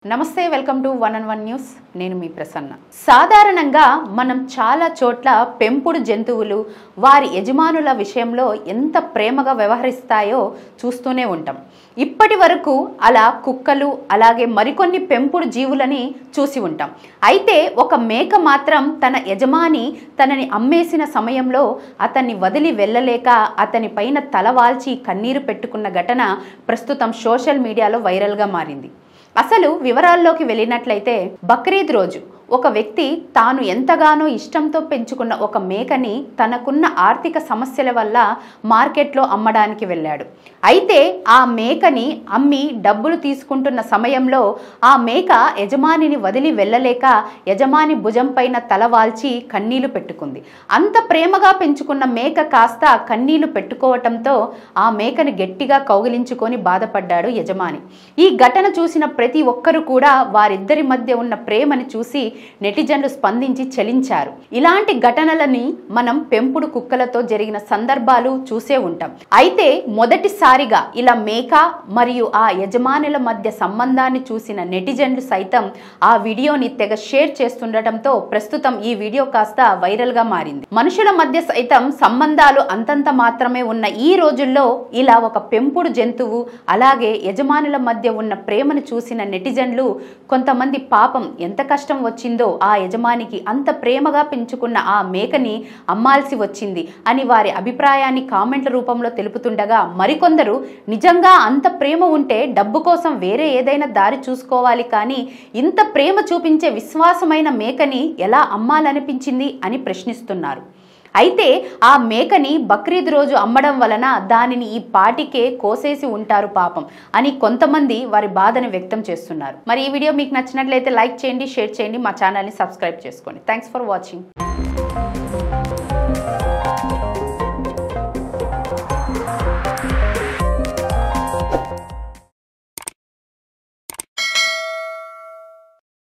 నమస్తే welcome to one and one news నేను మీ ప్రసన్న సాధారణంగా మనం చాలా చోట్ల పెంపుడు జంతువులు వారి యజమానుల విషయంలో ఎంత ప్రేమగా వ్యవహరిస్తాయో చూస్తూనే ఉంటాం ఇప్పటి వరకు అలా కుక్కలు అలాగే మరికొన్ని పెంపుడు జీవులని చూసి ఉంటాం అయితే ఒక మేక మాత్రం తన యజమాని తనని అమ్మేసిన సమయంలో అతన్ని వదిలి వెళ్ళలేక అతని పైన తలవాల్చి కన్నీరు పెట్టుకున్న ఘటన ప్రస్తుతం సోషల్ మీడియాలో వైరల్గా మారింది అసలు వివరాల్లోకి వెళ్ళినట్లయితే బక్రీద్ రోజు ఒక వ్యక్తి తాను ఎంతగానో ఇష్టంతో పెంచుకున్న ఒక మేకని తనకున్న ఆర్థిక సమస్యల వల్ల మార్కెట్లో అమ్మడానికి వెళ్ళాడు అయితే ఆ మేకని అమ్మి డబ్బులు తీసుకుంటున్న సమయంలో ఆ మేక యజమానిని వదిలి వెళ్ళలేక యజమాని భుజం పైన తలవాల్చి కన్నీళ్లు పెట్టుకుంది అంత ప్రేమగా పెంచుకున్న మేక కాస్త కన్నీళ్లు పెట్టుకోవటంతో ఆ మేకని గట్టిగా కౌగిలించుకొని బాధపడ్డాడు యజమాని ఈ ఘటన చూసిన ప్రతి ఒక్కరు కూడా వారిద్దరి మధ్య ఉన్న ప్రేమని చూసి నెటిజన్లు స్పందించి చలించారు ఇలాంటి ఘటనలని మనం పెంపుడు కుక్కలతో జరిగిన సందర్భాలు చూసే ఉంటాం అయితే మొదటిసారిగా ఇలా మేక మరియు ఆ యజమానుల మధ్య సంబంధాన్ని చూసిన నెటిజన్లు సైతం ఆ వీడియోని తెగ షేర్ చేస్తుండటంతో ప్రస్తుతం ఈ వీడియో కాస్త వైరల్ గా మారింది మనుషుల మధ్య సైతం సంబంధాలు అంతంత మాత్రమే ఉన్న ఈ రోజుల్లో ఇలా ఒక పెంపుడు జంతువు అలాగే యజమానుల మధ్య ఉన్న ప్రేమను చూసిన నెటిజన్లు కొంతమంది పాపం ఎంత కష్టం వచ్చిందో ఆ యజమానికి అంత ప్రేమగా పెంచుకున్న ఆ మేకని అమ్మాల్సి వచ్చింది అని వారి అభిప్రాయాన్ని కామెంట్ల రూపంలో తెలుపుతుండగా మరికొందరు నిజంగా అంత ప్రేమ ఉంటే డబ్బు కోసం వేరే ఏదైనా దారి చూసుకోవాలి కానీ ఇంత ప్రేమ చూపించే విశ్వాసమైన మేకని ఎలా అమ్మాలనిపించింది అని ప్రశ్నిస్తున్నారు అయితే ఆ మేకని బక్రీద్ రోజు అమ్మడం వలన దానిని ఈ పాటికే కోసేసి ఉంటారు పాపం అని కొంతమంది వారి బాధను వ్యక్తం చేస్తున్నారు మరి ఈ వీడియో మీకు నచ్చినట్లయితే లైక్ చేయండి షేర్ చేయండి మా ఛానల్ని సబ్స్క్రైబ్ చేసుకోండి థ్యాంక్స్ ఫర్ వాచింగ్